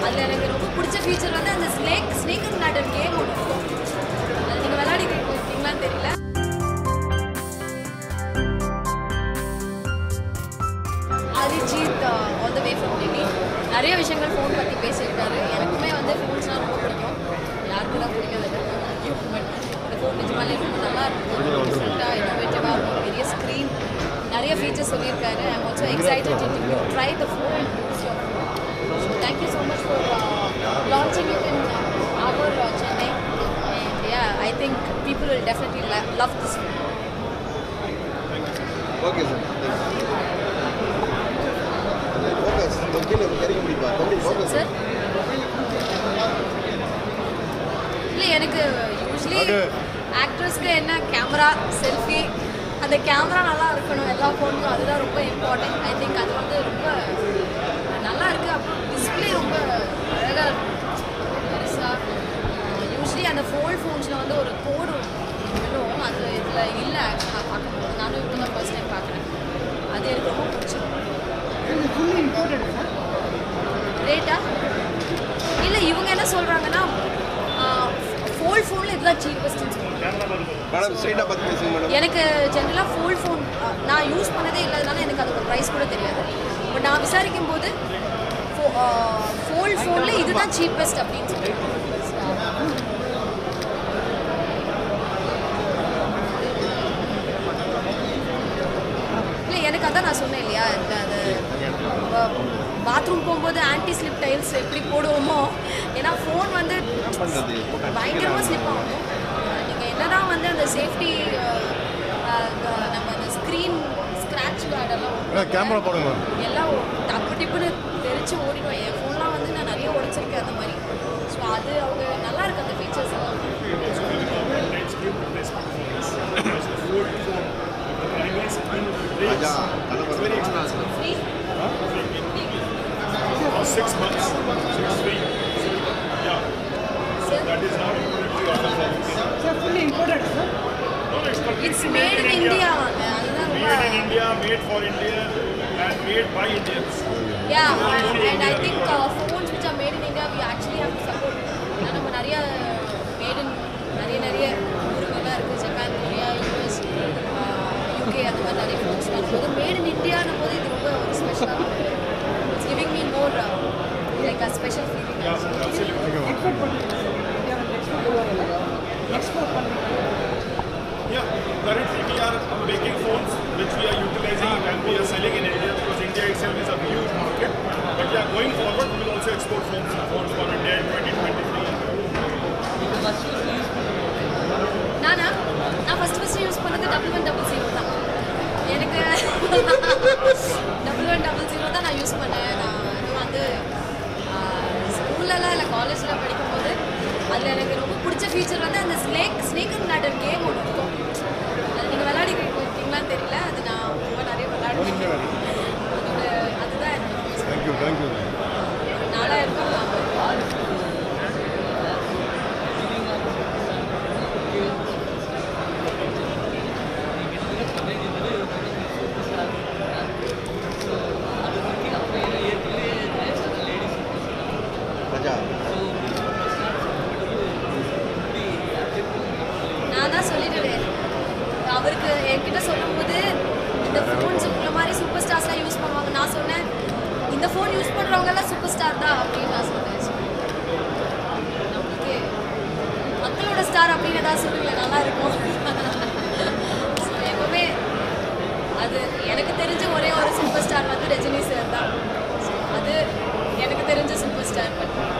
அதில் எனக்கு ரொம்ப பிடிச்ச ஃபீச்சர் வந்து அந்த snake snake and ladder game ஒன்று இருக்கும் அது நீங்கள் விளையாடி இருக்கீங்களான்னு தெரியல Arijit all the way from Delhi நிறைய விஷயங்கள் ஃபோன் பற்றி பேசியிருக்காரு எனக்குமே வந்து ஃபோன்ஸ்லாம் ரொம்ப பிடிக்கும் யாருக்கு தான் பிடிக்காது பட் இந்த ஃபோன் நிஜமாலே ரொம்ப நல்லா இருக்கும் டிஃப்ரெண்ட்டாக இன்னோவேட்டிவாக இருக்கும் பெரிய ஸ்க்ரீன் நிறைய ஃபீச்சர்ஸ் சொல்லியிருக்காரு I'm also excited to try the phone thank you so much for launching it in our Chennai and yeah I think people will definitely love this okay sir focus கீழே இறங்க முடியுமா தம்பி ஃபோக்கஸ் சார் இல்லை எனக்கு usually ஆக்ட்ரஸ்க்கு என்ன camera selfie அந்த camera நல்லா இருக்கணும் எல்லா ஃபோனுக்கும் அதுதான் ரொம்ப இம்பார்ட்டன்ட் ஐ திங்க் அது வந்து ரொம்ப நல்லா இருக்குது அப்புறம் டிஸ்பிளே ரொம்ப அழகாக இருக்கும் பெருசாக யூஸ்வலி அந்த ஃபோல்ட் ஃபோன்ஸில் வந்து ஒரு கோடு விழும் அது இதில் இல்லை ஆக்சுவலாக பார்க்கும்போது நானும் இப்போ தான் ஃபர்ஸ்ட் டைம் பார்க்குறேன் அது எனக்கு ரொம்ப பிடிச்சிருக்கு ரேட்டா இல்லை இவங்க என்ன சொல்கிறாங்கன்னா ஃபோல்ட் ஃபோனில் இதுதான் சீப்பஸ்ட்னு சொல்கிறாங்க மேடம் ஸ்ட்ரைட்டாக பார்த்து பேசுங்க மேடம் எனக்கு ஜென்ரலாக ஃபோல்ட் ஃபோன் நான் யூஸ் பண்ணதே இல்லாதனால எனக்கு அதோட ப்ரைஸ் கூட தெரியாது பட் நான் விசாரிக்கும் போது ஃபோல்ட் ஃபோனில் இதுதான் சீப்பஸ்ட் அப்படின்னு சொல்லிட்டு இல்லை எனக்கு அதான் நான் சொன்னேன் இல்லையா இந்த அது பாத்ரூம் போகும்போது ஆன்டி ஸ்லிப் டைல்ஸ் எப்படி போடுவோமோ ஏன்னா ஃபோன் வந்து பண்ணுறது பயங்கரமாக ஸ்லிப் ஆகும் நீங்கள் என்னதான் வந்து அந்த சேஃப்டி நம்ம அந்த ஸ்க்ரீன் ஸ்க்ராட்ச் பேடெல்லாம் கேமரா போடுங்க எல்லாம் டப்பு டிப்புன்னு தெரிச்சு ஓடிடும் என் ஃபோன்லாம் வந்து நான் நிறைய உடைச்சிருக்கேன் அந்த மாதிரி ஸோ அது அவங்க நல்லா இருக்கு அந்த ஃபீச்சர்ஸ் எல்லாம் ராஜா தலைவர் free six months, six free. Yeah, sir that is not included the other phones. No, it's completely it's made in India வாங்க அதுதான் Made in ரொம்ப India, made for India, and made by Indians. Yeah and I think phones which are made in India we actually have to support ஏன்னா நம்ம நிறைய made in நிறைய நிறைய ஊருங்கள்லாம் இருக்குது Japan Korea US UK அந்த மாதிரி நிறைய ஃபோன்ஸ் வரும்போது மேட் இன் இந்தியானும் போது இது ரொம்ப ஒரு ஸ்பெஷலாக it's giving me more like a special feeling Yeah, currently we are making phones which we are utilizing and we are selling in India because India itself is a huge market. But yeah, going forward, we will also export phones, phones for India in 2023. நானா நான் first first use பண்ணது double one double zero தான் எனக்கு double one double zero தான் நான் use பண்ணேன் நான் இது வந்து ஸ்கூல்லலாம் இல்லை காலேஜில் படிக்கும்போது அதில் எனக்கு ரொம்ப பிடிச்ச ஃபீச்சர் வந்து அந்த snake snake and ladder game ஒன்று இருக்கும் அது நீங்கள் விளையாடி இருக்கீங்களான்னு தெரியல அது நான் ரொம்ப நிறைய விளையாடுவேன் அதோட அதுதான் எனக்கு தேங்க்யூ தேங்க்யூ நாலாயிரம் ரூபாய் ராஜா நான் தான் சொல்லிடுவேன் அவருக்கு என்கிட்ட சொல்லும்போது இந்த ஃபோன்ஸ் உங்களை மாதிரி சூப்பர் ஸ்டார்ஸ்லாம் யூஸ் பண்ணுவாங்க நான் சொன்னேன் இந்த ஃபோன் யூஸ் பண்ணுறவங்க எல்லாம் சூப்பர் ஸ்டார் தான் அப்படின்னு நான் சொன்னேன் நம்மளுக்கு மக்களோட ஸ்டார் அப்படின்னு ஏதாவது சொல்லுங்களேன் நல்லா இருக்கும் So, எப்பவுமே அது எனக்கு தெரிஞ்ச ஒரே ஒரு சூப்பர் ஸ்டார் வந்து ரஜினி சார் தான் So, அது எனக்கு தெரிஞ்ச சூப்பர் ஸ்டார் பட்